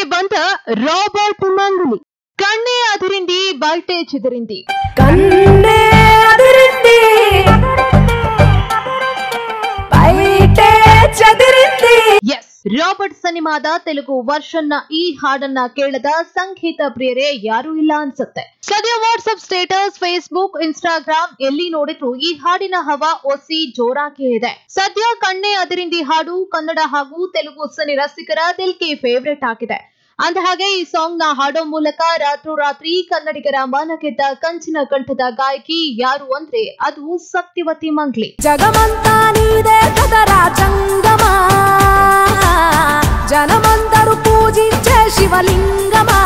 ತೆರೆಗೆ ಬಂದ ರಾಬರ್ಟ್ ಮಂಗಲಿ ಕಣ್ಣೇ ಅದರಿಂದಿ ಬಲ್ಟೆ ಚಿದರಿಂದಿ ಕಣ್ಣೇ ಅದಿರಿಂದಿ ಬೈಟೆ ಚದಿರಿಂದಿ ಎಸ್ ರಾಬರ್ಟ್ ಸಿನಿಮಾದ ತೆಲುಗು ವರ್ಷನ್ ನ ಈ ಹಾಡನ್ನ ಕೇಳದ ಸಂಗೀತ ಪ್ರಿಯರೇ ಯಾರೂ ಇಲ್ಲ ಅನ್ಸುತ್ತೆ ಸದ್ಯ ವಾಟ್ಸ್ಆಪ್ ಸ್ಟೇಟಸ್ ಫೇಸ್ಬುಕ್ ಇನ್ಸ್ಟಾಗ್ರಾಮ್ ಎಲ್ಲಿ ನೋಡಿದ್ರು ಈ ಹಾಡಿನ ಹವಾ ಒಸಿ ಜೋರಾಗಿ ಇದೆ ಸದ್ಯ ಕಣ್ಣೆ ಅದರಿಂದಿ ಹಾಡು ಕನ್ನಡ ಹಾಗೂ ತೆಲುಗು ಸಿನಿ ರಸಿಕರ ದಿಲ್ಗೆ ಫೇವರೇಟ್ ಆಗಿದೆ ಅಂದ ಹಾಗೆ ಈ ಸಾಂಗ್ ನ ಹಾಡೋ ಮೂಲಕ ರಾತ್ರೋರಾತ್ರಿ ಕನ್ನಡಿಗರ ಮನ ಗೆದ್ದ ಕಂಚಿನ ಕಂಠದ ಗಾಯಕಿ ಯಾರು ಅಂದ್ರೆ ಅದು ಸತ್ಯವತಿ ಮಂಗ್ಲಿ జగమంత నీదే కదరా జంగమా జనమందరూ పూజించే శివలింగమా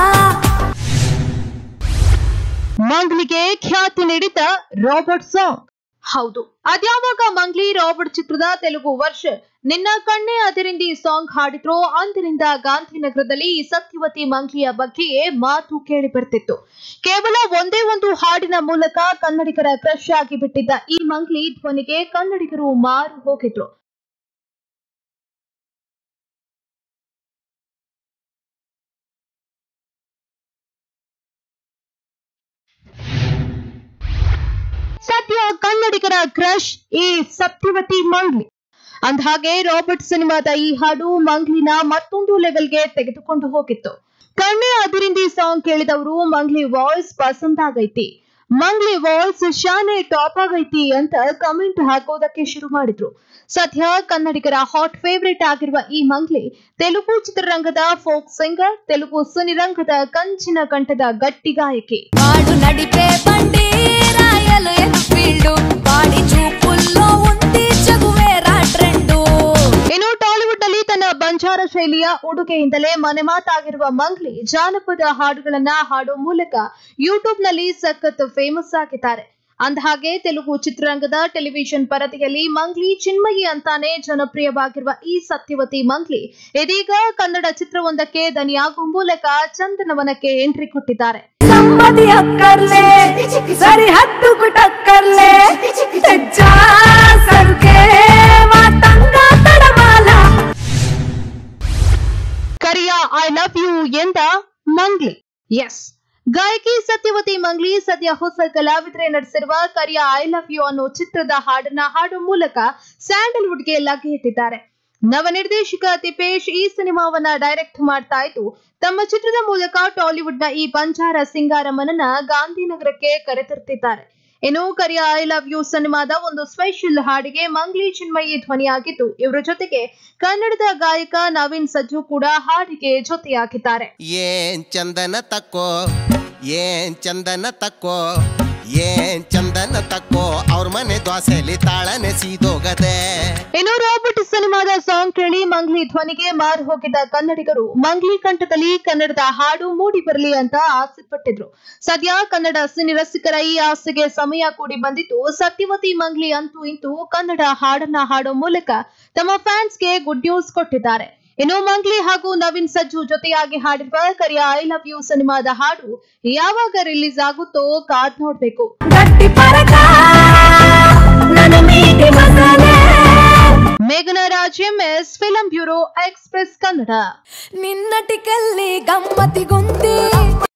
ಮಂಗ್ಲಿಗೆ ಖ್ಯಾತಿ ನೀಡಿದ ರಾಬರ್ಟ್ ಸಾಂಗ್ ಹೌದು ಅದ್ಯಾವಾಗ ಮಂಗ್ಲಿ ರಾಬರ್ಟ್ ಚಿತ್ರದ ತೆಲುಗು ವರ್ಷ ನಿನ್ನ ಕಣ್ಣೆ ಅದರಿಂದಿ ಸಾಂಗ್ ಹಾಡಿದ್ರೋ ಅಂದಿನಿಂದ ಗಾಂಧಿನಗರದಲ್ಲಿ ಈ ಸತ್ಯವತಿ ಮಂಗ್ಲಿಯ ಬಗ್ಗೆಯೇ ಮಾತು ಕೇಳಿ ಬರ್ತಿತ್ತು ಕೇವಲ ಒಂದೇ ಒಂದು ಹಾಡಿನ ಮೂಲಕ ಕನ್ನಡಿಗರ ಕ್ರಶ್ ಆಗಿ ಬಿಟ್ಟಿದ್ದ ಈ ಮಂಗ್ಲಿ ಧ್ವನಿಗೆ ಕನ್ನಡಿಗರು ಮಾರು ಹೋಗಿದ್ರು ಸದ್ಯ ಕನ್ನಡಿಗರ ಕ್ರಶ್ ಈ ಸತ್ಯವತಿ ಮಂಗ್ಲಿ ಅಂದಹಾಗೆ ರಾಬರ್ಟ್ ಸಿನಿಮಾದ ಈ ಹಾಡು ಮಂಗ್ಲಿನ ಮತ್ತೊಂದು ಲೆವೆಲ್ಗೆ ತೆಗೆದುಕೊಂಡು ಹೋಗಿತ್ತು ಕಣ್ಣೆ ಅದರಿಂದಿ ಸಾಂಗ್ ಕೇಳಿದವರು ಮಂಗ್ಲಿ ವಾಯ್ಸ್ ಪಸಂದ್ ಆಗೈತಿ ಮಂಗ್ಲಿ ವಾಯ್ಸ್ ಶಾನೆ ಟಾಪ್ ಆಗೈತಿ ಅಂತ ಕಮೆಂಟ್ ಹಾಕೋದಕ್ಕೆ ಶುರು ಮಾಡಿದ್ರು ಸದ್ಯ ಕನ್ನಡಿಗರ ಹಾಟ್ ಫೇವರೇಟ್ ಆಗಿರುವ ಈ ಮಂಗ್ಲಿ ತೆಲುಗು ಚಿತ್ರರಂಗದ ಫೋಕ್ ಸಿಂಗರ್ ತೆಲುಗು ಸಿನಿರಂಗದ ಕಂಚಿನ ಕಂಠದ ಗಟ್ಟಿ ಗಾಯಕಿ వాడు నడిపే బండి రాయలు ఎన్ఫీల్డ్ వాడి చూపుల్లో ఉంది చగువేరా ట్రెండు ಇನ್ನು ಟಾಲಿವುಡ್ ನಲ್ಲಿ ತನ್ನ ಬಂಜಾರ ಶೈಲಿಯ ಉಡುಗೆಯಿಂದಲೇ ಮನೆ ಮಾತಾಗಿರುವ ಮಂಗ್ಲಿ ಜಾನಪದ ಹಾಡುಗಳನ್ನ ಹಾಡೋ ಮೂಲಕ ಯೂಟ್ಯೂಬ್ ನಲ್ಲಿ ಸಖತ್ ಫೇಮಸ್ ಆಗಿದ್ದಾರೆ ಅಂದಹಾಗೆ ತೆಲುಗು ಚಿತ್ರರಂಗದ ಟೆಲಿವಿಷನ್ ಪರದೆಯಲ್ಲಿ ಮಂಗ್ಲಿ ಚಿನ್ಮಯಿ ಅಂತಾನೆ ಜನಪ್ರಿಯವಾಗಿರುವ ಈ ಸತ್ಯವತಿ ಮಂಗ್ಲಿ ಇದೀಗ ಕನ್ನಡ ಚಿತ್ರವೊಂದಕ್ಕೆ ದನಿಯಾಗುವ ಮೂಲಕ ಚಂದನವನಕ್ಕೆ ಎಂಟ್ರಿ ಕೊಟ್ಟಿದ್ದಾರೆ సంపది అక్కర్లే సరిహద్దుకు టక్కర్లే తెచ్చా సరుకే మా తంగా తడమాల ಕರಿಯ ಐ ಲವ್ ಯು ಎಂದ ಮಂಗ್ಲಿ ಎಸ್ ಗಾಯಕಿ ಸತ್ಯವತಿ ಮಂಗ್ಲಿ ಸದ್ಯ ಹೊಸ ಕಲಾವಿದರೆ ನಡೆಸಿರುವ ಕರಿಯ ಐ ಲವ್ ಯು ಅನ್ನೋ ಚಿತ್ರದ ಹಾಡನ್ನ ಹಾಡೋ ಮೂಲಕ ಸ್ಯಾಂಡಲ್ವುಡ್ಗೆ ಲಗ್ಗೆ ಇಟ್ಟಿದ್ದಾರೆ ನವ ನಿರ್ದೇಶಕ ತಿಪೇಶ್ ಈ ಸಿನಿಮಾವನ್ನ ಡೈರೆಕ್ಟ್ ಮಾಡ್ತಾ ಇದ್ದು ತಮ್ಮ ಚಿತ್ರದ ಮೂಲಕ ಟಾಲಿವುಡ್ನ ಈ ಬಂಜಾರ ಸಿಂಗಾರಮ್ಮನನ್ನ ಗಾಂಧಿನಗರಕ್ಕೆ ಕರೆತರ್ತಿದ್ದಾರೆ ಇನ್ನು ಕರಿಯ ಐ ಲವ್ ಯು ಸಿನಿಮಾದ ಒಂದು ಸ್ಪೆಷಲ್ ಹಾಡಿಗೆ ಮಂಗ್ಲಿ ಚಿನ್ಮಯಿ ಧ್ವನಿಯಾಗಿದ್ದು ಇವರ ಜೊತೆಗೆ ಕನ್ನಡದ ಗಾಯಕ ನವೀನ್ ಸಜ್ಜು ಕೂಡ ಹಾಡಿಗೆ ಜೊತೆಯಾಗಿದ್ದಾರೆ ಏನ್ ಚಂದನ ತಕ್ಕೋ ಏನ್ ಚಂದನ ತಕ್ಕೋ ಏನ್ ಚಂದನ ತಕ್ಕೋ ಅವ್ರ ಮನೆ ದ್ವಾಸೆಲಿ ತಾಳನೆ ಸೀದೋಗದೆ ಇನ್ನು ರಾಬರ್ಟ್ ಸಿನಿಮಾದ ಸಾಂಗ್ ಕೇಳಿ ಮಂಗ್ಲಿ ಧ್ವನಿಗೆ ಮಾರು ಹೋಗಿದ್ದ ಕನ್ನಡಿಗರು ಮಂಗ್ಲಿ ಕಂಠದಲ್ಲಿ ಕನ್ನಡದ ಹಾಡು ಮೂಡಿ ಬರಲಿ ಅಂತ ಆಸೆ ಪಟ್ಟಿದ್ರು ಸದ್ಯ ಕನ್ನಡ ಸಿನಿ ರಸಿಕರ ಈ ಆಸೆಗೆ ಸಮಯ ಕೂಡಿ ಬಂದಿದ್ದು ಸತ್ಯವತಿ ಮಂಗ್ಲಿ ಅಂತೂ ಇಂತೂ ಕನ್ನಡ ಹಾಡನ್ನ ಹಾಡೋ ಮೂಲಕ ತಮ್ಮ ಫ್ಯಾನ್ಸ್ಗೆ ಗುಡ್ ನ್ಯೂಸ್ ಕೊಟ್ಟಿದ್ದಾರೆ ಇನ್ನು ಮಂಗ್ಲಿ ಹಾಗೂ ನವೀನ್ ಸಜ್ಜು ಜೊತೆಯಾಗಿ ಹಾಡಿರುವ ಕರಿಯ ಐ ಲವ್ ಯು ಸಿನಿಮಾದ ಹಾಡು ಯಾವಾಗ ರಿಲೀಸ್ ಆಗುತ್ತೋ ಕಾದ್ ನೋಡ್ಬೇಕು గట్టి పరక నన్ను మీటి మసాలే ಮೇಘನ Raj MS film bureau Express Kannada నిన్నటికెళ్ళి గమ్మతి గుంది